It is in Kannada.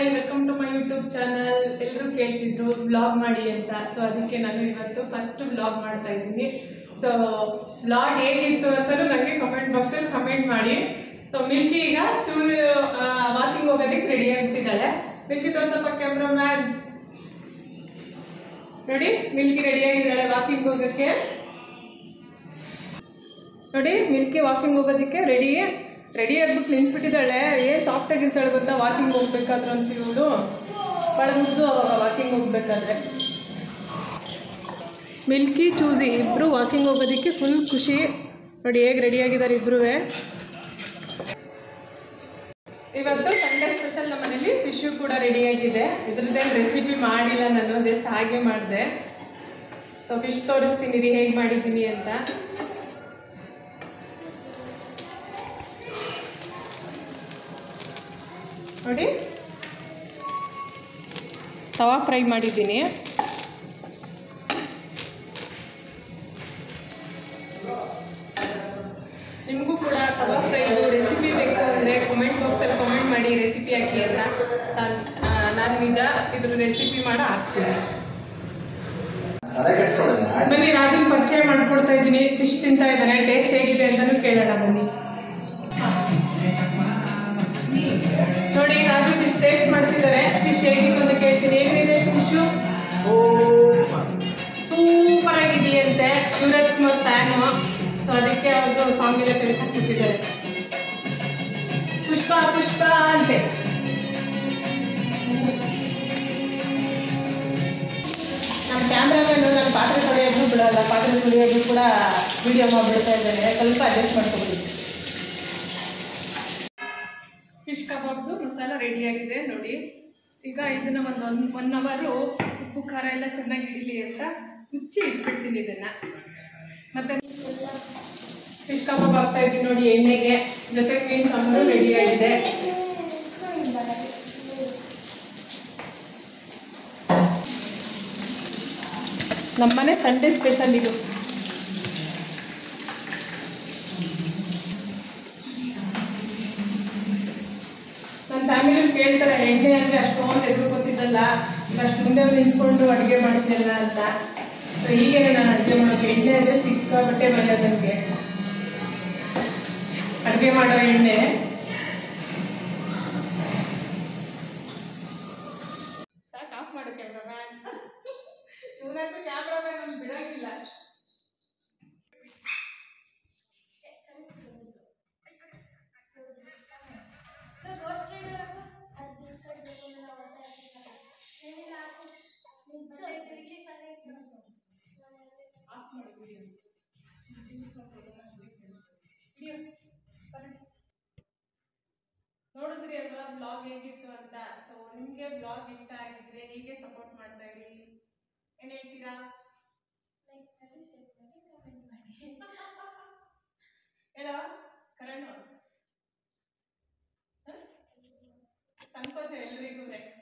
Hi welcome to my YouTube channel ಎಲ್ಲರೂ ಕೇಳ್ತಿದ್ರು ಬ್ಲಾಗ್ ಮಾಡಿ ಅಂತ ಸೊ ಅದಕ್ಕೆ ನಾನು ಇವತ್ತು ಫಸ್ಟ್ ಬ್ಲಾಗ್ ಮಾಡ್ತಾ ಇದ್ದೀನಿ ಸೊ ಬ್ಲಾಗ್ ಹೇಗಿತ್ತು ಅಂತಲೂ ನನಗೆ ಕಮೆಂಟ್ ಬಾಕ್ಸಲ್ಲಿ ಕಮೆಂಟ್ ಮಾಡಿ ಸೊ ಮಿಲ್ಕಿ ಈಗ ಚೂರು ವಾಕಿಂಗ್ ಹೋಗೋದಕ್ಕೆ ರೆಡಿ ಆಗ್ತಿದ್ದಾಳೆ ಮಿಲ್ಕಿ ತೋರ್ಸಪ್ಪ ಕ್ಯಾಮ್ರಾಮ್ಯಾನ್ ನೋಡಿ ಮಿಲ್ಕಿ ರೆಡಿ ಆಗಿದ್ದಾಳೆ ವಾಕಿಂಗ್ ಹೋಗೋಕ್ಕೆ ನೋಡಿ ಮಿಲ್ಕಿ ವಾಕಿಂಗ್ ಹೋಗೋದಕ್ಕೆ ರೆಡಿ ರೆಡಿ ಆಗ್ಬಿಟ್ಟು ನಿಂತ್ಬಿಟ್ಟಿದ್ದಾಳೆ ಏನು ಸಾಫ್ಟ್ ಆಗಿರ್ತಾಳೆ ಗೊತ್ತಾ ವಾಕಿಂಗ್ ಹೋಗ್ಬೇಕಾದ್ರೆ ಅಂತ ಇವಳು ಭಾಳ ಮುದ್ದು ಅವಾಗ ವಾಕಿಂಗ್ ಹೋಗ್ಬೇಕಾದ್ರೆ ಮಿಲ್ಕಿ ಚೂಸಿ ಇಬ್ಬರು ವಾಕಿಂಗ್ ಹೋಗೋದಕ್ಕೆ ಫುಲ್ ಖುಷಿ ನೋಡಿ ಹೇಗೆ ರೆಡಿ ಆಗಿದ್ದಾರೆ ಇಬ್ಬರೂ ಇವತ್ತು ಸಂಡೇ ಸ್ಪೆಷಲ್ ನಮ್ಮ ಮನೇಲಿ ಫಿಶು ಕೂಡ ರೆಡಿ ಆಗಿದೆ ಇದ್ರದ್ದೇನು ರೆಸಿಪಿ ಮಾಡಿಲ್ಲ ನಾನು ಜಸ್ಟ್ ಹಾಗೆ ಮಾಡಿದೆ ಸೊ ಫಿಶ್ ತೋರಿಸ್ತೀನಿ ರೀ ಹೇಗೆ ಮಾಡಿದ್ದೀನಿ ಅಂತ ನೋಡಿ ತವಾ ಫ್ರೈ ಮಾಡಿದ್ದೀನಿ ನಿಮಗೂ ಕೂಡ ತವಾ ಫ್ರೈದು ರೆಸಿಪಿ ಬೇಕು ಅಂದರೆ ಕಮೆಂಟ್ ಬಾಕ್ಸಲ್ಲಿ ಕಮೆಂಟ್ ಮಾಡಿ ರೆಸಿಪಿ ಹಾಕಿ ಅಂತ ನಾನು ನಿಜ ಇದ್ರ ರೆಸಿಪಿ ಮಾಡ ಹಾಕ್ತೀನಿ ತಲೆ ಕೆಡಿಸ್ಕೊಳ್ಳೋದು ಬನ್ನಿ ರಾಜನ್ ಪರಿಚಯ ಮಾಡ್ಕೊಡ್ತಾ ಇದ್ದೀನಿ ಫಿಶ್ ತಿಂತಾ ಇದ್ದಾನೆ ಟೇಸ್ಟ್ ಹೇಗಿದೆ ಅಂತಲೂ ಕೇಳೋಣ ಬನ್ನಿ ನೋಡಿ ರಾಜು ಫಿಶ್ ಟೇಸ್ಟ್ ಮಾಡ್ತಿದ್ದಾರೆ ಫಿಶ್ ಹೇಗಿತ್ತು ಅಂತ ಕೇಳ್ತೀನಿ ಹೇಗಿದೆ ಫಿಶು ಸೂಪರ್ ಆಗಿದೆಯಂತೆ ಶಿವರಾಜ್ ಕುಮಾರ್ ಫ್ಯಾನು ಸೊ ಅದಕ್ಕೆ ಅವರು ಸಾಂಗ್ ಎಲ್ಲ ಕಲಿತಾ ಕೂತಿದ್ದಾರೆ ಪುಷ್ಪ ಪುಷ್ಪ ಅಂತೆ ನಮ್ಮ ಕ್ಯಾಮ್ರಾಮನ್ನು ನಾನು ಪಾತ್ರೆ ತೊಳೆಯೋದು ಬಿಡಲ್ಲ ಪಾತ್ರೆ ತೊಳೆಯೋದು ಕೂಡ ವಿಡಿಯೋ ಮಾಡಿಬಿಡ್ತಾ ಇದ್ದಾರೆ ಸ್ವಲ್ಪ ಅಡ್ಜಸ್ಟ್ ಮಾಡ್ಕೊಬಿಡಿ ಫಿಶ್ ಕಬಾಬ್ದು ಮಸಾಲ ರೆಡಿಯಾಗಿದೆ ನೋಡಿ ಈಗ ಇದನ್ನು ಒಂದು ಒನ್ ಒನ್ ಅವರು ಉಪ್ಪು ಖಾರ ಎಲ್ಲ ಚೆನ್ನಾಗಿ ಹಿಡೀಲಿ ಅಂತ ಮುಚ್ಚಿ ಇಟ್ಬಿಡ್ತೀನಿ ಇದನ್ನು ಮತ್ತೆ ಫಿಶ್ ಕಬಾಬ್ ಹಾಕ್ತಾ ಇದ್ದೀನಿ ನೋಡಿ ಎಣ್ಣೆಗೆ ಜೊತೆ ಮೀನು ಸಾಂಬಾರು ರೆಡಿಯಾಗಿದೆ ನಮ್ಮನೆ ಸಂಡೇ ಸ್ಪೆಷಲ್ ಇದು ನನ್ನ ಫ್ಯಾಮಿಲಿ ಕೇಳ್ತಾರೆ ಎಣ್ಣೆ ಅಂದರೆ ಅಷ್ಟೊಂದು ಎದುರು ಗೊತ್ತಿದ್ದಲ್ಲ ಅಷ್ಟು ಮುಂದೆ ನಿಂತ್ಕೊಂಡು ಅಡುಗೆ ಮಾಡ್ತಿಲ್ಲ ಅಂತ ಸೊ ಹೀಗೇನೆ ನಾನು ಅಡುಗೆ ಮಾಡೋದು ಎಣ್ಣೆ ಅಂದರೆ ಸಿಕ್ಕಾಬಟ್ಟೆ ಭಯ ನನಗೆ ಅಡುಗೆ ಮಾಡೋ ಎಣ್ಣೆ ಸಾಕು ಆಫ್ ಮಾಡು ಕ್ಯಾಮ್ರಾಮ್ಯಾನ್ ಇವನಂತೂ ಕ್ಯಾಮ್ರಾಮ್ಯಾನ್ ನಮ್ಗೆ ಬಿಡೋಂಗಿಲ್ಲ ಆಫ್ ಮಾಡು ವಿಡಿಯೋ ನೋಡಿದ್ರಿ ಅಲ್ವಾ ಬ್ಲಾಗ್ ಹೇಗಿತ್ತು ಅಂತ ಸೊ ನಿಮಗೆ ಬ್ಲಾಗ್ ಇಷ್ಟ ಆಗಿದ್ರೆ ಹೀಗೆ ಸಪೋರ್ಟ್ ಮಾಡ್ತಾ ಇರಿ ಏನು ಹೇಳ್ತೀರಾ ಹೇಳೋ ಕರಣ್ ಹ? ಸಂಕೋಚ ಎಲ್ರಿಗೂ